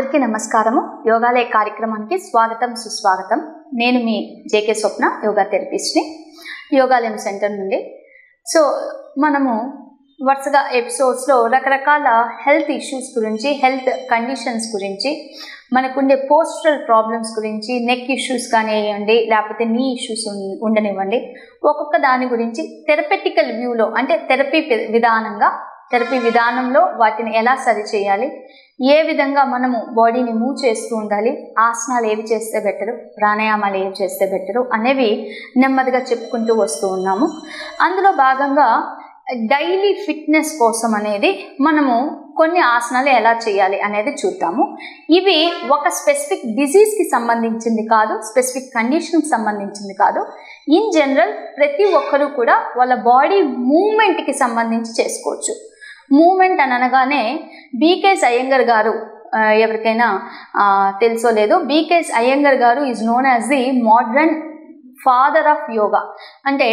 అందరికీ నమస్కారము యోగాలయ కార్యక్రమానికి స్వాగతం సుస్వాగతం నేను మీ జేకే స్వప్న యోగా థెరపిస్ట్ని యోగాలయం సెంటర్ నుండి సో మనము వరుసగా ఎపిసోడ్స్లో రకరకాల హెల్త్ ఇష్యూస్ గురించి హెల్త్ కండిషన్స్ గురించి మనకుండే పోస్టరల్ ప్రాబ్లమ్స్ గురించి నెక్ ఇష్యూస్ కానివ్వండి లేకపోతే నీ ఇష్యూస్ ఉండనివ్వండి ఒక్కొక్క దాని గురించి థెరపెటికల్ వ్యూలో అంటే థెరపీ విధానంగా థెరపీ విధానంలో వాటిని ఎలా సరి చేయాలి ఏ విధంగా మనము బాడీని మూవ్ చేస్తూ ఉండాలి ఆసనాలు ఏవి చేస్తే బెటరు ప్రాణాయామాలు ఏవి చేస్తే బెటరు అనేవి నెమ్మదిగా చెప్పుకుంటూ వస్తూ ఉన్నాము అందులో భాగంగా డైలీ ఫిట్నెస్ కోసం అనేది మనము కొన్ని ఆసనాలు ఎలా చేయాలి అనేది చూద్దాము ఇవి ఒక స్పెసిఫిక్ డిజీజ్కి సంబంధించింది కాదు స్పెసిఫిక్ కండిషన్కి సంబంధించింది కాదు ఇన్ జనరల్ ప్రతి ఒక్కరూ కూడా వాళ్ళ బాడీ మూమెంట్కి సంబంధించి చేసుకోవచ్చు మూమెంట్ అని అనగానే బీకేఎస్ అయ్యంగర్ గారు ఎవరికైనా తెలుసో లేదో BKS Iyengar garu is known as the modern father of yoga అంటే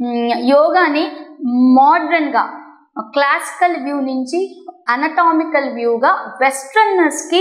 యోగాని మోడ్రన్గా క్లాసికల్ వ్యూ నుంచి అనటామికల్ వ్యూగా వెస్ట్రన్నర్స్కి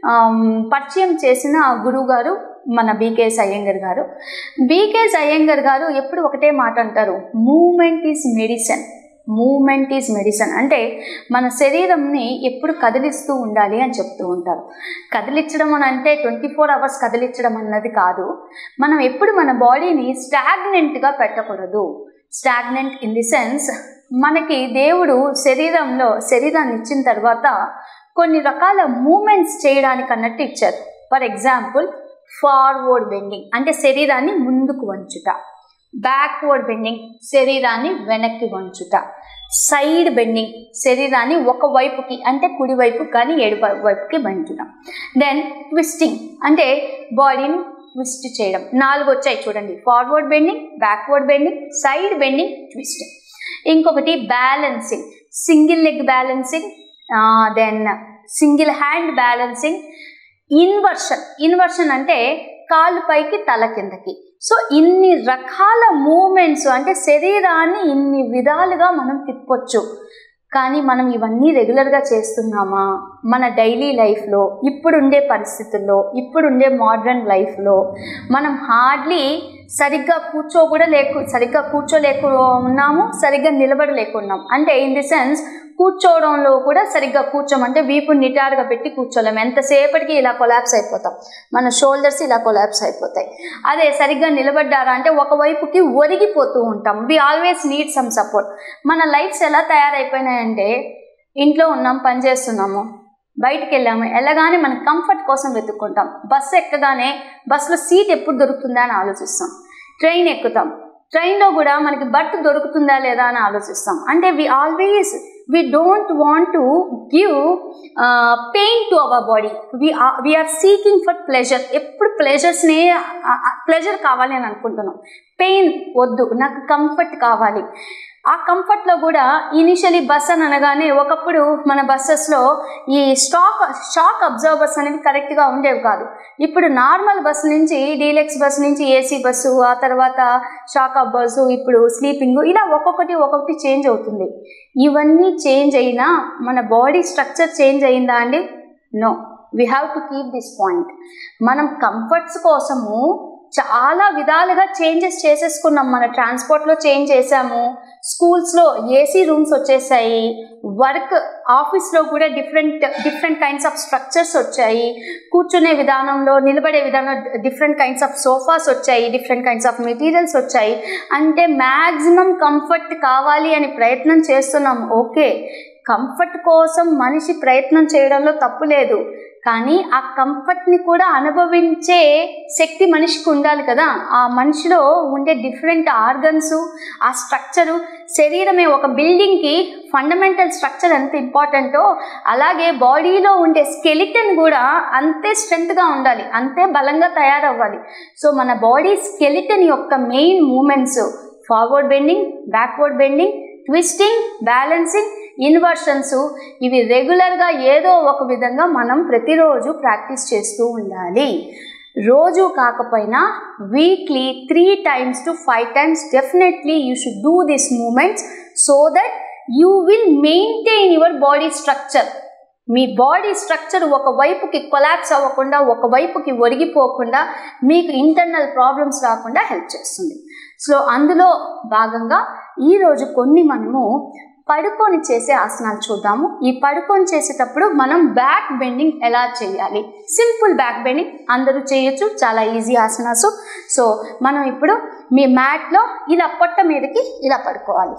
పరిచయం చేసిన గురువు గారు మన బీకేఎస్ అయ్యంగర్ గారు బీకేఎస్ అయ్యంగర్ గారు ఎప్పుడు ఒకటే మాట అంటారు movement is medicine movement is medicine అంటే మన శరీరంని ఎప్పుడు కదిలిస్తూ ఉండాలి అని చెప్తూ ఉంటారు కదిలించడం అని అంటే ట్వంటీ ఫోర్ అవర్స్ కదిలించడం అన్నది కాదు మనం ఎప్పుడు మన బాడీని స్టాగ్నెంట్గా పెట్టకూడదు స్టాగ్నెంట్ ఇన్ ది సెన్స్ మనకి దేవుడు శరీరంలో శరీరాన్ని ఇచ్చిన తర్వాత కొన్ని రకాల మూమెంట్స్ చేయడానికి అన్నట్టు ఇచ్చారు ఫర్ ఎగ్జాంపుల్ ఫార్వర్డ్ బెండింగ్ అంటే శరీరాన్ని ముందుకు వంచుట బ్యాక్వర్డ్ బెండింగ్ శరీరాన్ని వెనక్కి వంచుట సైడ్ బెండింగ్ శరీరాన్ని ఒక వైపుకి అంటే కుడి వైపు కానీ ఏడు వైపుకి వంచుట దెన్ ట్విస్టింగ్ అంటే బాడీని ట్విస్ట్ చేయడం నాలుగు వచ్చాయి చూడండి forward bending backward bending side bending twisting ఇంకొకటి balancing single leg balancing then single hand balancing inversion inversion అంటే కాలు పైకి తల కిందకి సో ఇన్ని రకాల మూమెంట్స్ అంటే శరీరాన్ని ఇన్ని విధాలుగా మనం తిప్పొచ్చు కానీ మనం ఇవన్నీ రెగ్యులర్గా చేస్తున్నామా మన డైలీ లైఫ్లో ఇప్పుడుండే పరిస్థితుల్లో ఇప్పుడుండే మోడ్రన్ లైఫ్లో మనం హార్డ్లీ సరిగ్గా కూర్చో కూడా లేకు సరిగ్గా కూర్చోలేకు ఉన్నాము సరిగ్గా నిలబడలేకున్నాం అంటే ఇన్ ది సెన్స్ కూర్చోవడంలో కూడా సరిగ్గా కూర్చోమంటే వీపు నిటారుగా పెట్టి కూర్చోలేం ఎంతసేపటికి ఇలా కొలాప్స్ అయిపోతాం మన షోల్డర్స్ ఇలా కొలాప్స్ అయిపోతాయి అదే సరిగ్గా నిలబడ్డారా అంటే ఒకవైపుకి ఒరిగిపోతూ ఉంటాం we always need some support మన లైఫ్స్ ఎలా తయారైపోయినాయంటే ఇంట్లో ఉన్నాం పని చేస్తున్నాము బయటికి వెళ్ళాము వెళ్ళగానే మన కంఫర్ట్ కోసం వెతుక్కుంటాం బస్సు ఎక్కగానే బస్సులో సీట్ ఎప్పుడు దొరుకుతుందా అని ఆలోచిస్తాం ట్రైన్ ఎక్కుతాం ట్రైన్లో కూడా మనకి బర్త్ దొరుకుతుందా లేదా అని ఆలోచిస్తాం అంటే we always we don't want to give pain to our body we we're seeking for pleasure ఎప్పుడు ప్లెజర్స్నే ప్లెజర్ కావాలి అని అనుకుంటున్నాం పెయిన్ వద్దు నాకు కంఫర్ట్ కావాలి ఆ కంఫర్ట్లో కూడా ఇనిషియలీ బస్ అని అనగానే ఒకప్పుడు మన బస్సెస్లో ఈ స్టాక్ షాక్ అబ్జర్వర్స్ అనేవి కరెక్ట్గా ఉండేవి కాదు ఇప్పుడు నార్మల్ బస్సు నుంచి డీలెక్స్ బస్సు నుంచి ఏసీ బస్సు ఆ తర్వాత షాక్ అబ్బర్స్ ఇప్పుడు స్లీపింగ్ ఇలా ఒక్కొక్కటి ఒక్కొక్కటి చేంజ్ అవుతుంది ఇవన్నీ చేంజ్ అయినా మన బాడీ స్ట్రక్చర్ చేంజ్ అయిందా అండి no we have to keep this point మనం కంఫర్ట్స్ కోసము చాలా విధాలుగా చేంజెస్ చేసేసుకున్నాం మన ట్రాన్స్పోర్ట్లో చేంజ్ చేసాము స్కూల్స్లో ఏసీ రూమ్స్ వచ్చేసాయి వర్క్ ఆఫీస్లో కూడా different different kinds of structures వచ్చాయి కూర్చునే విధానంలో నిలబడే విధానం డిఫరెంట్ కైండ్స్ ఆఫ్ సోఫాస్ వచ్చాయి డిఫరెంట్ కైండ్స్ ఆఫ్ మెటీరియల్స్ వచ్చాయి అంటే మ్యాక్సిమం కంఫర్ట్ కావాలి అని ప్రయత్నం చేస్తున్నాం ఓకే కంఫర్ట్ కోసం మనిషి ప్రయత్నం చేయడంలో తప్పు లేదు కానీ ఆ కంఫర్ట్ని కూడా అనుభవించే శక్తి మనిషికి ఉండాలి కదా ఆ మనిషిలో ఉండే డిఫరెంట్ ఆర్గన్స్ ఆ స్ట్రక్చరు శరీరమే ఒక బిల్డింగ్కి ఫండమెంటల్ స్ట్రక్చర్ ఎంత ఇంపార్టెంటో అలాగే బాడీలో ఉండే స్కెలిటన్ కూడా అంతే స్ట్రెంత్గా ఉండాలి అంతే బలంగా తయారవ్వాలి సో మన బాడీ స్కెలిటన్ యొక్క main movements forward bending backward bending twisting balancing inversions ఇవి రెగ్యులర్గా ఏదో ఒక విధంగా మనం ప్రతిరోజు ప్రాక్టీస్ చేస్తూ ఉండాలి రోజు కాకపోయినా weekly three times to five times definitely you should do this movements so that you will maintain your body structure మీ బాడీ స్ట్రక్చర్ ఒక వైపుకి కొలాప్స్ అవ్వకుండా ఒక వైపుకి ఒరిగిపోకుండా మీకు ఇంటర్నల్ ప్రాబ్లమ్స్ రాకుండా హెల్ప్ చేస్తుంది సో అందులో భాగంగా ఈరోజు కొన్ని మనము పడుకొని చేసే ఆసనాలు చూద్దాము ఈ పడుకొని చేసేటప్పుడు మనం బ్యాక్ బెండింగ్ ఎలా చేయాలి సింపుల్ బ్యాక్ బెండింగ్ అందరూ చేయొచ్చు చాలా ఈజీ ఆసనాసు సో మనం ఇప్పుడు మీ మ్యాట్లో ఇలా పొట్ట మీదకి ఇలా పడుకోవాలి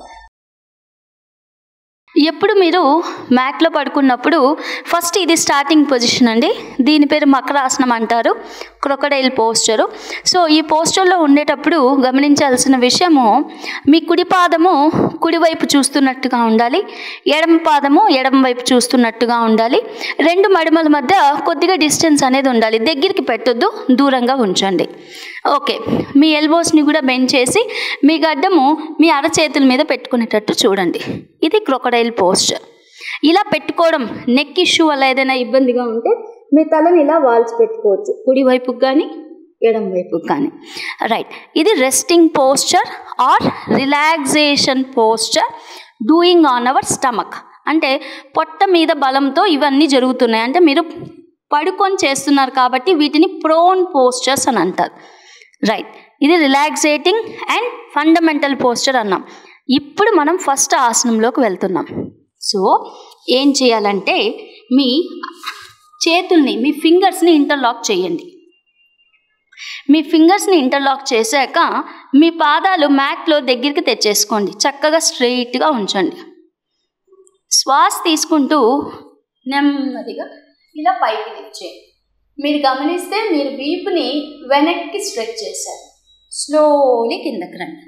ఎప్పుడు మీరు మ్యాట్లో పడుకున్నప్పుడు ఫస్ట్ ఇది స్టార్టింగ్ పొజిషన్ అండి దీని పేరు మకరాసనం అంటారు క్రొకడైల్ పోస్చరు సో ఈ పోస్చర్లో ఉండేటప్పుడు గమనించాల్సిన విషయము మీ కుడి పాదము కుడివైపు చూస్తున్నట్టుగా ఉండాలి ఎడమ పాదము ఎడమ వైపు చూస్తున్నట్టుగా ఉండాలి రెండు మడిమల మధ్య కొద్దిగా డిస్టెన్స్ అనేది ఉండాలి దగ్గరికి పెట్టొద్దు దూరంగా ఉంచండి ఓకే మీ ఎల్బోస్ని కూడా బెండ్ చేసి మీ గడ్డము మీ అరచేతుల మీద పెట్టుకునేటట్టు చూడండి ఇది క్రొకడైల్ పోస్చర్ ఇలా పెట్టుకోవడం నెక్ ఇష్యూ వల్ల ఏదైనా ఇబ్బందిగా ఉంటే మీ తలని ఇలా వాల్చి పెట్టుకోవచ్చు కుడి వైపుకి కానీ ఎడం వైపుకి కానీ రైట్ ఇది resting posture or relaxation posture doing on our stomach అంటే పొట్ట మీద బలంతో ఇవన్నీ జరుగుతున్నాయి అంటే మీరు పడుకొని చేస్తున్నారు కాబట్టి వీటిని ప్రోన్ పోస్చర్స్ అని అంటారు రైట్ ఇది రిలాక్సేటింగ్ అండ్ ఫండమెంటల్ పోస్చర్ అన్నాం ఇప్పుడు మనం ఫస్ట్ ఆసనంలోకి వెళ్తున్నాం సో ఏం చేయాలంటే మీ చేతుల్ని మీ ఫింగర్స్ని ఇంటర్లాక్ చేయండి మీ ఫింగర్స్ని ఇంటర్లాక్ చేశాక మీ పాదాలు మ్యాట్లో దగ్గరికి తెచ్చేసుకోండి చక్కగా స్ట్రెయిట్గా ఉంచండి శ్వాస తీసుకుంటూ నెమ్మదిగా ఇలా పైకి లిఫ్ట్ చేయండి మీరు గమనిస్తే మీరు వీపుని వెనక్కి స్ట్రెచ్ చేశారు స్లోలీ కిందకి రండి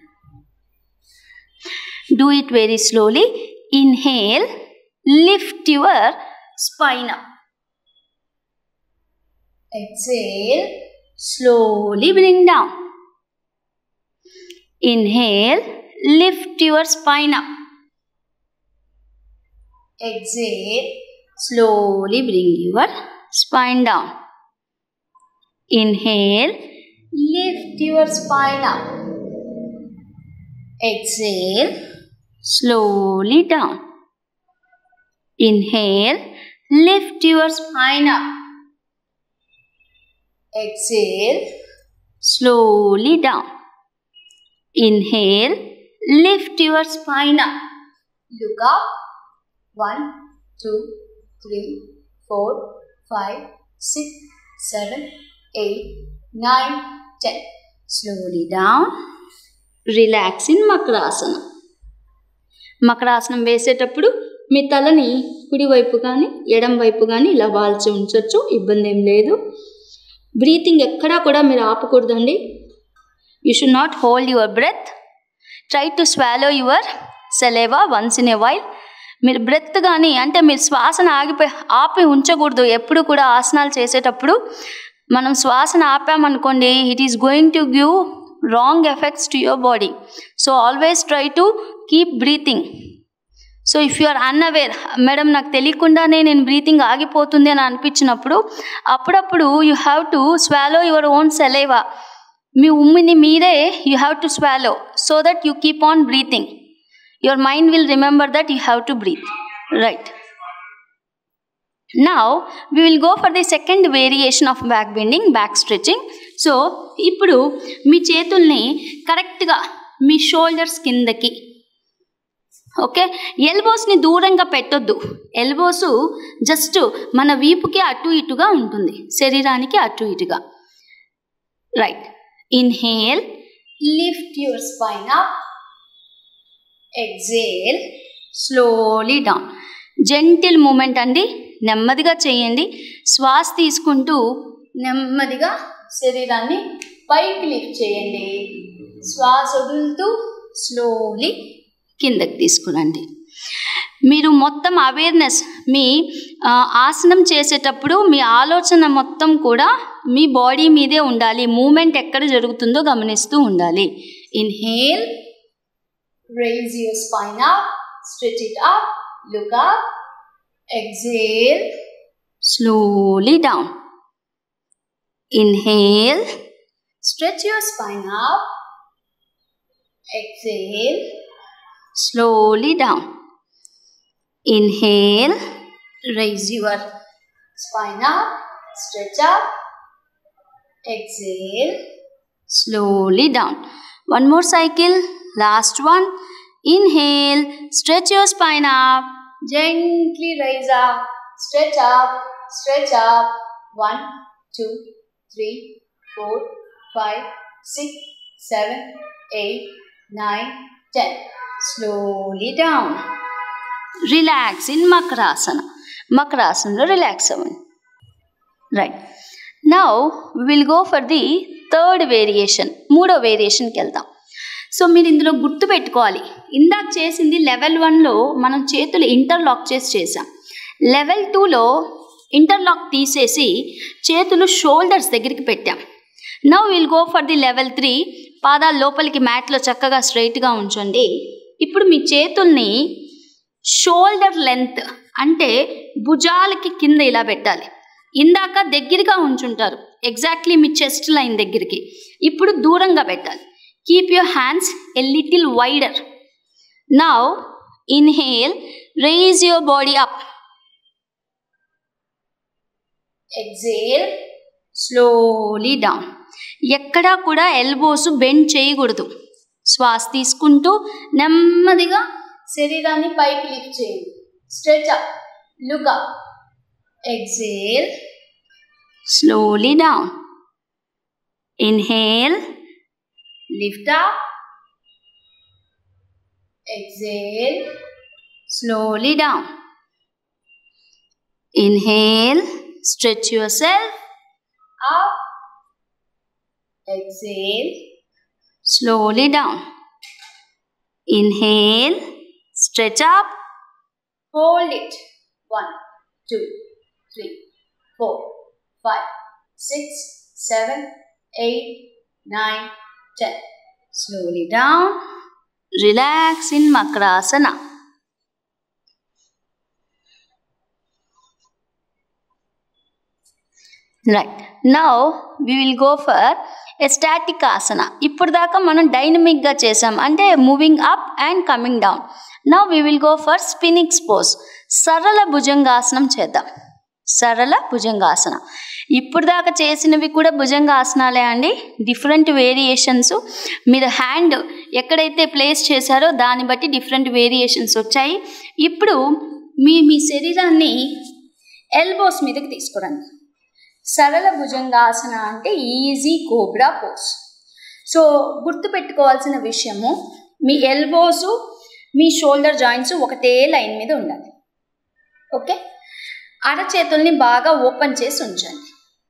do it very slowly inhale lift your spine up exhale slowly bring down inhale lift your spine up exhale slowly bring your spine down inhale lift your spine up exhale slowly down inhale lift your spine up exhale slowly down inhale lift your spine up look up one, two, three, four, five, six, seven, eight, nine, ten. Slowly down. Relax in makarasanam మకరాసనం వేసేటప్పుడు మీ తలని కుడివైపు కానీ ఎడం వైపు కానీ ఇలా వాల్చి ఉంచవచ్చు ఇబ్బంది ఏం లేదు బ్రీతింగ్ ఎక్కడా కూడా మీరు ఆపకూడదండి you should not hold your breath try to swallow your saliva once in a while మీరు బ్రెత్ కానీ అంటే మీరు శ్వాసను ఆగిపోయి ఆపి ఉంచకూడదు ఎప్పుడు కూడా ఆసనాలు చేసేటప్పుడు మనం శ్వాసను ఆపామనుకోండి it is going to give wrong effects to your body so always try to keep breathing so if you are unaware madam నాకు తెలియకుండానే నేను బ్రీతింగ్ ఆగిపోతుంది అని అనిపించినప్పుడు అప్పుడప్పుడు you have to swallow your own saliva మీ ఉమ్మిని మీరే you have to swallow so that you keep on breathing your mind will remember that you have to breathe right now we will go for the second variation of back bending back stretching so ఇప్పుడు మీ చేతుల్ని కరెక్ట్గా మీ shoulders కిందకి okay ఎల్బోస్ని దూరంగా పెట్టొద్దు elbows just మన వీపుకి అటు ఇటుగా ఉంటుంది శరీరానికి అటు ఇటుగా right inhale lift your spine up exhale slowly down gentle movement అండి నెమ్మదిగా చేయండి శ్వాస తీసుకుంటూ నెమ్మదిగా శరీరాన్ని పైకి లిఫ్ట్ చేయండి శ్వాస వదులుతూ స్లోలీ కిందకి తీసుకురండి మీరు మొత్తం అవేర్నెస్ మీ ఆ, ఆసనం చేసేటప్పుడు మీ ఆలోచన మొత్తం కూడా మీ బాడీ మీదే ఉండాలి మూమెంట్ ఎక్కడ జరుగుతుందో గమనిస్తూ ఉండాలి inhale raise your spine up, stretch it up, look up, exhale, slowly down. Inhale, stretch your spine up, exhale, slowly down. Inhale, raise your spine up, stretch up, exhale, slowly down. One more cycle, last one. Inhale, stretch your spine up, gently raise up, stretch up, stretch up. One, two, three, four, five, six, seven, eight, nine, ten. Slowly down. Relax in makarasana మకరాసనలో relax అవ్వండి right now will go for the third variation మూడో వేరియేషన్కి వెళ్తాం so మీరు ఇందులో గుర్తు పెట్టుకోవాలి ఇందాక చేసింది లెవెల్ వన్లో మనం చేతులు ఇంటర్లాక్ చేసి చేసాం లెవెల్ టూలో ఇంటర్లాక్ తీసేసి చేతులు షోల్డర్స్ దగ్గరికి పెట్టాం now will go for the level three పాదాలు లోపలికి మ్యాట్లో చక్కగా స్ట్రైట్గా ఉంచండి ఇప్పుడు మీ చేతుల్ని షోల్డర్ లెంత్ అంటే భుజాలకి కింద ఇలా పెట్టాలి ఇందాక దగ్గరగా ఉంచుంటారు ఎగ్జాక్ట్లీ మీ చెస్ట్ లైన్ దగ్గరికి ఇప్పుడు దూరంగా పెట్టాలి keep your hands a little wider now inhale raise your body up exhale slowly down ఎక్కడా కూడా ఎల్బోస్ బెండ్ చేయకూడదు శ్వాస తీసుకుంటూ నెమ్మదిగా శరీరాన్ని పైకి లిఫ్ట్ చేయండి stretch up look up exhale slowly down inhale lift up exhale slowly down inhale stretch yourself up exhale slowly down inhale stretch up hold it one two three four five six seven eight nine ten slowly down relax in makrasana right now we will go for static asana ఇప్పుడు దాకా మనం డైనమిక్గా చేసాం అంటే moving up and coming down now we will go for sphinx pose సరళ భుజంగాసనం చేద్దాం సరళ భుజంగాసన ఇప్పుడు దాకా చేసినవి కూడా భుజంగాసనాలే అండి డిఫరెంట్ వేరియేషన్స్ మీరు హ్యాండ్ ఎక్కడైతే ప్లేస్ చేశారో దాన్ని బట్టి డిఫరెంట్ వేరియేషన్స్ వచ్చాయి ఇప్పుడు మీ మీ శరీరాన్ని ఎల్బోస్ మీదకి తీసుకురండి సరళ భుజంగాసన అంటే ఈజీ కోబ్రా పోస్ సో గుర్తుపెట్టుకోవాల్సిన విషయము మీ ఎల్బోసు మీ షోల్డర్ జాయింట్స్ ఒకటే లైన్ మీద ఉండాలి ఓకే అరచేతుల్ని బాగా ఓపెన్ చేసి ఉంచండి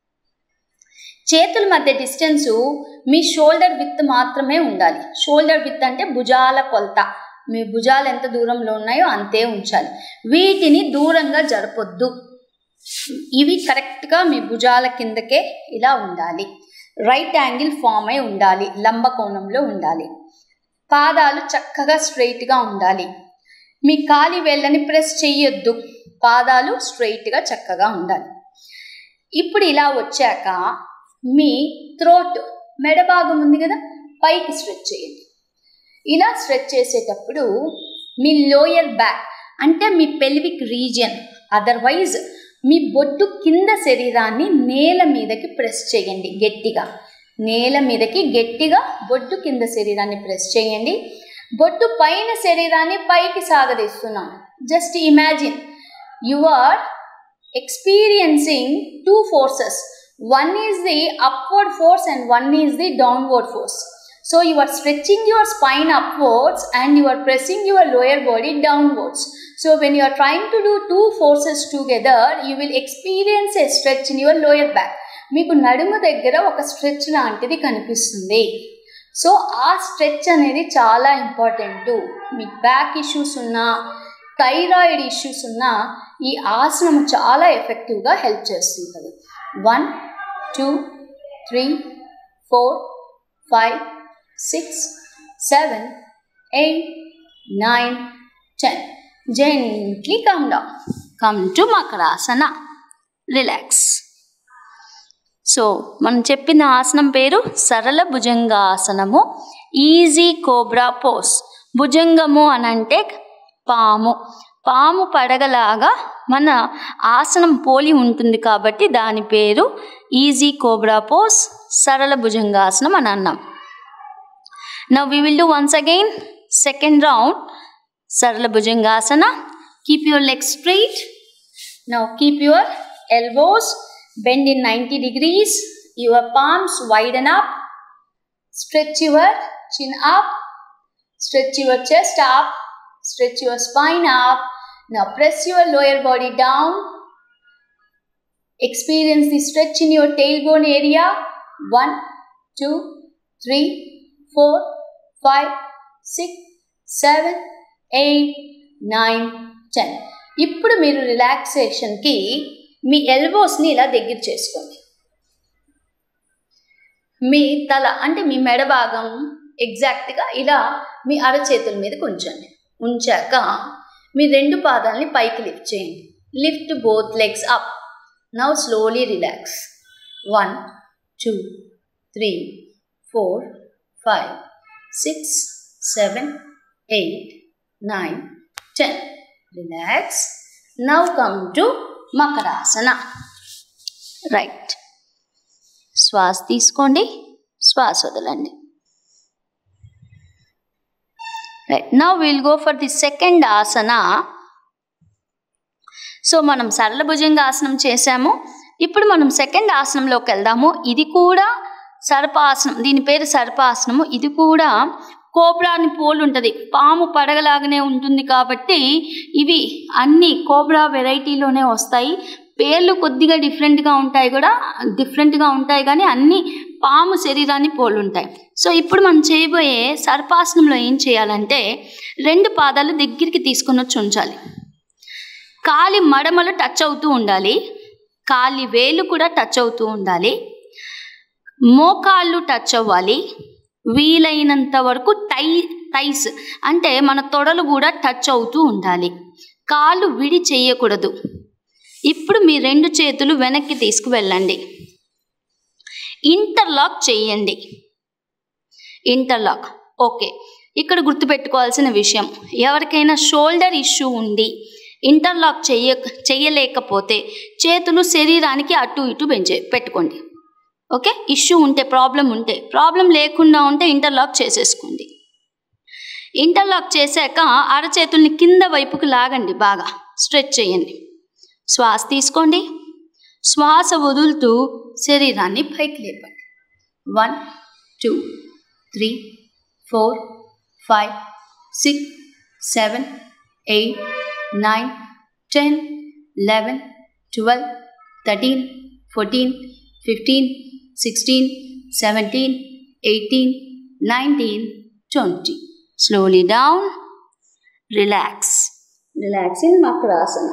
చేతుల మధ్య డిస్టెన్సు మీ షోల్డర్ విత్ మాత్రమే ఉండాలి షోల్డర్ విత్ అంటే భుజాల కొలత మీ భుజాలు ఎంత దూరంలో ఉన్నాయో అంతే ఉంచాలి వీటిని దూరంగా జరపొద్దు ఇవి కరెక్ట్గా మీ భుజాల కిందకే ఇలా ఉండాలి రైట్ యాంగిల్ ఫామ్ అయి ఉండాలి లంబకోణంలో ఉండాలి పాదాలు చక్కగా స్ట్రైట్గా ఉండాలి మీ కాలి వేళ్ళని ప్రెస్ చెయ్యొద్దు పాదాలు స్ట్రైట్గా చక్కగా ఉండాలి ఇప్పుడు ఇలా వచ్చాక మీ థ్రోట్ మెడ భాగం ఉంది కదా పైకి స్ట్రెచ్ చేయండి ఇలా స్ట్రెచ్ చేసేటప్పుడు మీ లోయర్ బ్యాక్ అంటే మీ పెల్విక్ రీజియన్ అదర్వైజ్ మీ బొడ్డు కింద శరీరాన్ని నేల మీదకి ప్రెస్ చేయండి గట్టిగా నేల మీదకి గట్టిగా బొడ్డు కింద శరీరాన్ని ప్రెస్ చేయండి బొడ్డు పైన శరీరాన్ని పైకి సాగదీస్తున్నాం just imagine you are experiencing two forces one is the upward force and one is the downward force so you are stretching your spine upwards and you are pressing your lower body downwards so when you are trying to do two forces together you will experience a stretch in your lower back మీకు నడుము దగ్గర ఒక stretch లాంటిది కనిపిస్తుంది so ఆ stretch అనేది చాలా important మీకు బ్యాక్ ఇష్యూస్ ఉన్నా థైరాయిడ్ ఇష్యూస్ ఉన్నా ఈ ఆసనం చాలా ఎఫెక్టివ్గా హెల్ప్ చేస్తుంటుంది one two three four five six seven eight nine ten gently come down. Come to Makarasana. Relax. So మనం చెప్పిన ఆసనం పేరు సరళ భుజంగాసనము ఈజీ కోబ్రా పోస్ భుజంగము అని అంటే పాము పాము పడగలాగా మన ఆసనం పోలి ఉంటుంది కాబట్టి దాని పేరు ఈజీ కోబ్రా పోస్ సరళ భుజంగాసనం అని అన్నాం now we will do once again second round sarala bhujangasana keep your leg straight now keep your elbows bend in 90 degrees your palms widen up stretch your chin up stretch your chest up stretch your spine up now press your lower body down experience the stretch in your tailbone area One, two, three, four, five, six, seven, eight nine ten ఇప్పుడు మీరు రిలాక్సేషన్కి మీ ఎల్బోస్ని ఇలా దగ్గర చేసుకోండి మీ తల అంటే మీ మెడ భాగం ఎగ్జాక్ట్గా ఇలా మీ అరచేతుల మీదకి ఉంచండి ఉంచాక మీ రెండు పాదాలని పైకి లిఫ్ట్ చేయండి lift both legs up now slowly relax one two three four five six seven eight nine ten relax now come to makarasana right శ్వాస తీసుకోండి శ్వాస వదలండి right now will go for the second asana so మనం సరళ భుజంగ ఆసనం చేసాము ఇప్పుడు మనం సెకండ్ ఆసనంలోకి వెళ్దాము ఇది కూడా సర్పాసనం దీని పేరు సర్పాసనము ఇది కూడా కోబ్రాని పోలు ఉంటుంది పాము పడగలాగానే ఉంటుంది కాబట్టి ఇవి అన్ని కోబ్రా వెరైటీలోనే వస్తాయి పేర్లు కొద్దిగా డిఫరెంట్గా ఉంటాయి కూడా డిఫరెంట్గా ఉంటాయి కానీ అన్ని పాము శరీరాన్ని పోలు ఉంటాయి సో ఇప్పుడు మనం చేయబోయే సర్పాసనంలో ఏం చేయాలంటే రెండు పాదాలు దగ్గరికి తీసుకొని వచ్చి ఉంచాలి కాలి మడమలు టచ్ అవుతూ ఉండాలి కాలి వేలు కూడా టచ్ అవుతూ ఉండాలి మోకాళ్ళు టచ్ అవ్వాలి వీలైనంత వరకు టై టైస్ అంటే మన తొడలు కూడా టచ్ అవుతూ ఉండాలి కాళ్ళు విడి చేయకూడదు ఇప్పుడు మీ రెండు చేతులు వెనక్కి తీసుకువెళ్ళండి ఇంటర్లాక్ చేయండి ఇంటర్లాక్ ఓకే ఇక్కడ గుర్తుపెట్టుకోవాల్సిన విషయం ఎవరికైనా షోల్డర్ ఇష్యూ ఉండి ఇంటర్లాక్ చెయ్య చెయ్యలేకపోతే చేతులు శరీరానికి అటు ఇటు పెంచే పెట్టుకోండి ఓకే ఇష్యూ ఉంటే ప్రాబ్లం ఉంటే ప్రాబ్లం లేకుండా ఉంటే ఇంటర్లాక్ చేసేసుకోండి ఇంటర్లాక్ చేశాక అరచేతుల్ని కింద వైపుకు లాగండి బాగా స్ట్రెచ్ చేయండి శ్వాస తీసుకోండి శ్వాస వదులుతూ శరీరాన్ని పైకి లేపండి one two three four five six seven eight nine ten eleven twelve thirteen fourteen fifteen sixteen seventeen eighteen nineteen twenty slowly down relax relax in makarasana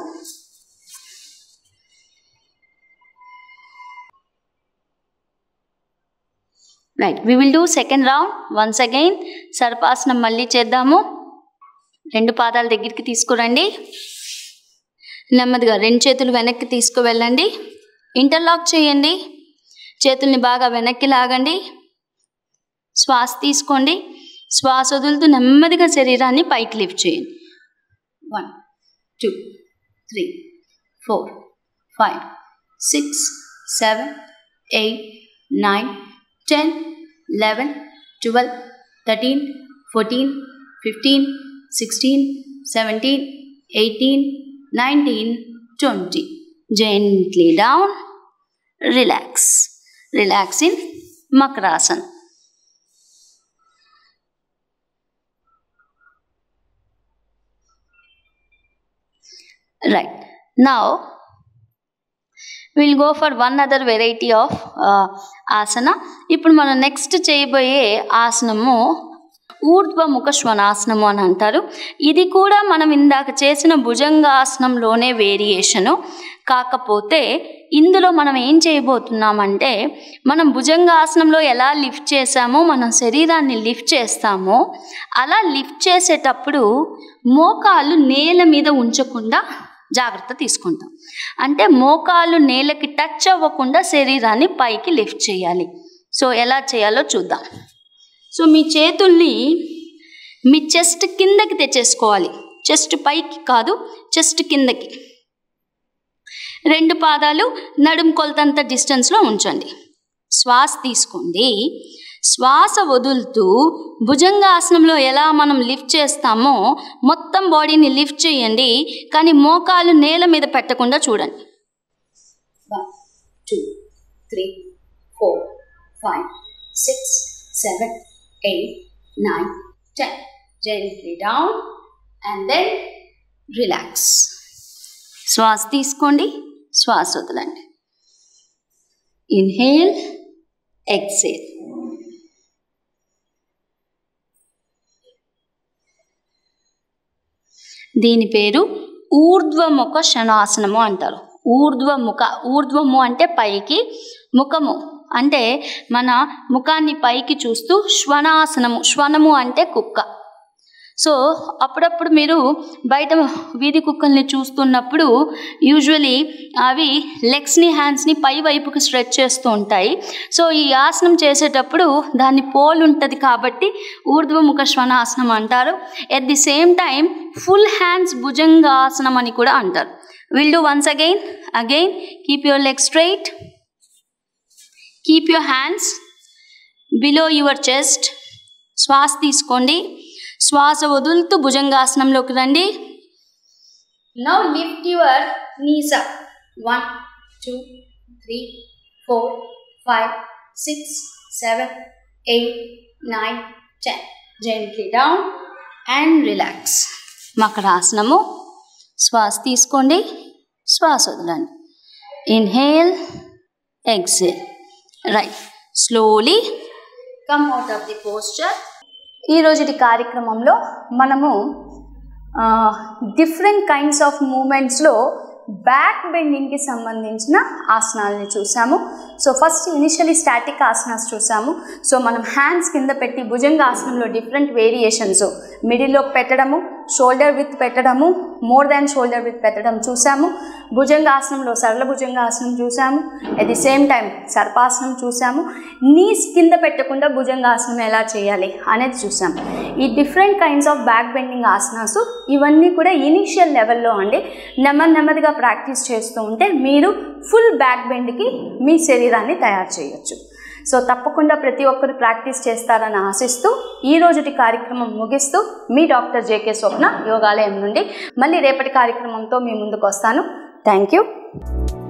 right we will do second round once again సర్పాసనం మళ్ళీ చేద్దాము రెండు పాదాల దగ్గరికి తీసుకురండి నెమ్మదిగా రెండు చేతులు వెనక్కి తీసుకువెళ్ళండి ఇంటర్లాక్ చేయండి చేతుల్ని బాగా వెనక్కి లాగండి శ్వాస తీసుకోండి శ్వాస వదులుతూ నెమ్మదిగా శరీరాన్ని పైకి లిఫ్ట్ చేయండి one two three four five six seven eight nine ten eleven twelve thirteen fourteen fifteen sixteen seventeen eighteen nineteen twenty gently down relax relax in makarasana right now will go for one other variety of asana ఇప్పుడు మనం next చేయబోయే ఆసనము ఊర్ధ్వముఖ శ్వనాసనము అని అంటారు ఇది కూడా మనం ఇందాక చేసిన భుజంగాసనంలోనే వేరియేషను కాకపోతే ఇందులో మనం ఏం చేయబోతున్నామంటే మనం భుజంగాసనంలో ఎలా లిఫ్ట్ చేసామో మన శరీరాన్ని లిఫ్ట్ చేస్తామో అలా లిఫ్ట్ చేసేటప్పుడు మోకాళ్ళు నేల మీద ఉంచకుండా జాగ్రత్త తీసుకుంటాం అంటే మోకాళ్ళు నేలకి టచ్ అవ్వకుండా శరీరాన్ని పైకి లిఫ్ట్ చేయాలి సో ఎలా చేయాలో చూద్దాం సో మీ చేతుల్ని మీ చెస్ట్ కిందకి తెచ్చేసుకోవాలి చెస్ట్ పైకి కాదు చెస్ట్ కిందకి రెండు పాదాలు నడుం కొలతంత డిస్టెన్స్లో ఉంచండి శ్వాస తీసుకోండి శ్వాస వదులుతూ భుజంగాసనంలో ఎలా మనం లిఫ్ట్ చేస్తామో మొత్తం బాడీని లిఫ్ట్ చేయండి కానీ మోకాలు నేల మీద పెట్టకుండా చూడండి one two three four five six seven eight nine ten gently down and then relax శ్వాస తీసుకోండి శ్వాస వదలండి ఇన్హేల్ ఎక్సేల్ దీని పేరు ఊర్ధ్వముఖ శనాసనము అంటారు ఊర్ధ్వముఖ ఊర్ధ్వము అంటే పైకి ముఖము అంటే మన ముఖాన్ని పైకి చూస్తూ శ్వనాసనము శ్వనము అంటే కుక్క సో అప్పుడప్పుడు మీరు బయట వీధి కుక్కల్ని చూస్తున్నప్పుడు యూజువలీ అవి లెగ్స్ని హ్యాండ్స్ని పై వైపుకి స్ట్రెచ్ చేస్తూ ఉంటాయి సో ఈ ఆసనం చేసేటప్పుడు దాన్ని పోల్ ఉంటుంది కాబట్టి ఊర్ధ్వముఖ శ్వనాసనం అంటారు at the same time full hands భుజంగాసనం అని కూడా అంటారు will do once again again keep your leg straight keep your hands below your chest శ్వాస తీసుకోండి శ్వాస వదులుతూ భుజంగాసనంలోకి రండి now lift your knees up one two three four five six seven eight nine ten gently down and relax మకరాసనము శ్వాస తీసుకోండి శ్వాస వదలండి inhale exhale right slowly come out of the posture ఈ రోజుటి కార్యక్రమంలో మనము డిఫరెంట్ కైండ్స్ ఆఫ్ మూమెంట్స్లో బ్యాక్ బెండింగ్కి సంబంధించిన ఆసనాలని చూసాము so first initially static asanas చూసాము సో మనం హ్యాండ్స్ కింద పెట్టి భుజంగ ఆసనంలో డిఫరెంట్ వేరియేషన్స్ మిడిల్లో పెట్టడము షోల్డర్ విత్ పెట్టడము మోర్ దాన్ షోల్డర్ విత్ పెట్టడం చూసాము భుజంగాసనంలో సరళ భుజంగాసనం చూసాము అట్ ది సేమ్ టైం సర్పాసనం చూసాము నీస్ కింద పెట్టకుండా భుజంగాసనం ఎలా చేయాలి అనేది చూసాము ఈ different kinds of back bending asanas ఇవన్నీ కూడా ఇనీషియల్ లెవెల్లో అండి నెమ్మది నెమ్మదిగా ప్రాక్టీస్ చేస్తూ ఉంటే మీరు ఫుల్ బ్యాక్ బెండ్కి మీ శరీరాన్ని తయారు చేయొచ్చు సో తప్పకుండా ప్రతి ఒక్కరు ప్రాక్టీస్ చేస్తారని ఆశిస్తూ ఈ రోజుటి కార్యక్రమం ముగిస్తూ మీ డాక్టర్ జేకే స్వప్న యోగాలయం నుండి మళ్ళీ రేపటి కార్యక్రమంతో మీ ముందుకు వస్తాను థ్యాంక్ యూ